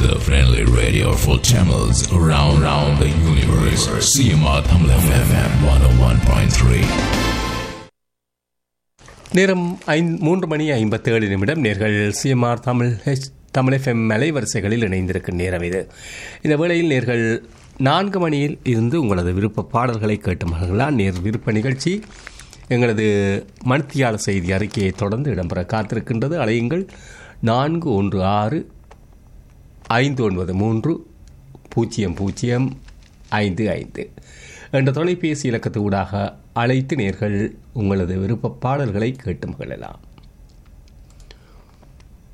The friendly radio for channels around, around the universe. CMR Tamil FM 101.3. நேரம் ஐந்து மூன்று மணி ஐம்பத்தேழு நிமிடம் நேர்கள் CMR Tamil H Tamil FM அலைவரிசைகளில் இணைந்திருக்கும் நேரம் இது இந்த வேளையில் நேர்கள் நான்கு மணியில் இருந்து உங்களது விருப்ப பாடல்களை கேட்டு மகிழலாம் நேர் விருப்ப நிகழ்ச்சி எங்களது மணித்தியால செய்தி அறிக்கையை தொடர்ந்து இடம்பெற காத்திருக்கின்றது அலையுங்கள் நான்கு ஒன்று ஆறு ஐந்து ஒன்பது மூன்று பூஜ்ஜியம் பூஜ்ஜியம் ஐந்து ஐந்து என்ற தொலைபேசி இலக்கத்து ஊடாக அழைத்து நேர்கள் உங்களது விருப்ப பாடல்களை கேட்டு மகிழலாம்